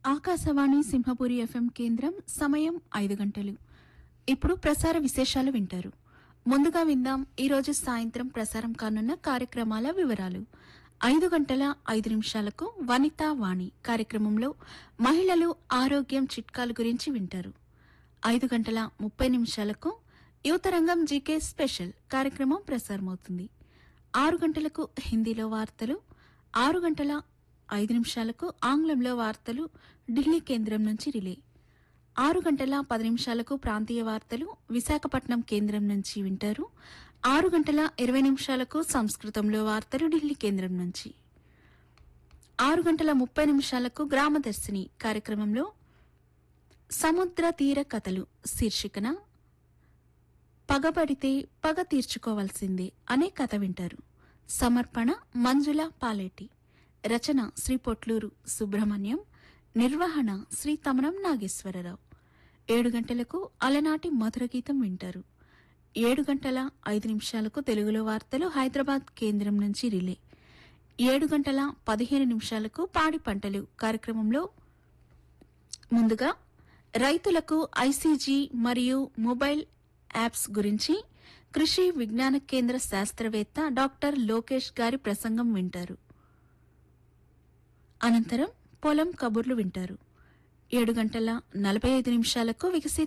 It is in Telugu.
ఆకాశవాణి సింహపురి ఎఫ్ఎం కేంద్రం సమయం ఐదు గంటలు ఇప్పుడు ప్రసార విశేషాలు వింటారు ముందుగా విందాం ఈరోజు సాయంత్రం ప్రసారం కానున్న కార్యక్రమాల వివరాలు ఐదు గంటల ఐదు నిమిషాలకు వనితా వాణి కార్యక్రమంలో మహిళలు ఆరోగ్యం చిట్కాల గురించి వింటారు ఐదు గంటల ముప్పై నిమిషాలకు యువతరంగం జీకే స్పెషల్ కార్యక్రమం ప్రసారమవుతుంది ఆరు గంటలకు హిందీలో వార్తలు ఆరు గంటల ఐదు నిమిషాలకు ఆంగ్లంలో వార్తలు ఢిల్లీ కేంద్రం నుంచి రిలే ఆరు గంటల పది నిమిషాలకు ప్రాంతీయ వార్తలు విశాఖపట్నం కేంద్రం నుంచి వింటారు ఆరు గంటల ఇరవై నిమిషాలకు సంస్కృతంలో వార్తలు ఢిల్లీ కేంద్రం నుంచి ఆరు గంటల ముప్పై నిమిషాలకు గ్రామదర్శిని కార్యక్రమంలో సముద్ర తీర కథలు శీర్షికన పగబడితే పగ తీర్చుకోవాల్సిందే అనే కథ వింటారు సమర్పణ మంజుల పాలేటి రచన శ్రీ పొట్లూరు సుబ్రహ్మణ్యం నిర్వహణ శ్రీ తమనం నాగేశ్వరరావు ఏడు గంటలకు అలనాటి మధుర గీతం వింటారు ఏడు గంటల ఐదు నిమిషాలకు తెలుగులో వార్తలు హైదరాబాద్ కేంద్రం నుంచి రిలే ఏడు గంటల పదిహేను నిమిషాలకు పాడి పంటలు కార్యక్రమంలో ముందుగా రైతులకు ఐసీజీ మరియు మొబైల్ యాప్స్ గురించి కృషి విజ్ఞాన కేంద్ర శాస్త్రవేత్త డాక్టర్ లోకేష్ గారి ప్రసంగం వింటారు అనంతరం పొలం కబుర్లు వింటారు ఏడు గంటల నలభై ఐదు నిమిషాలకు వికసిత్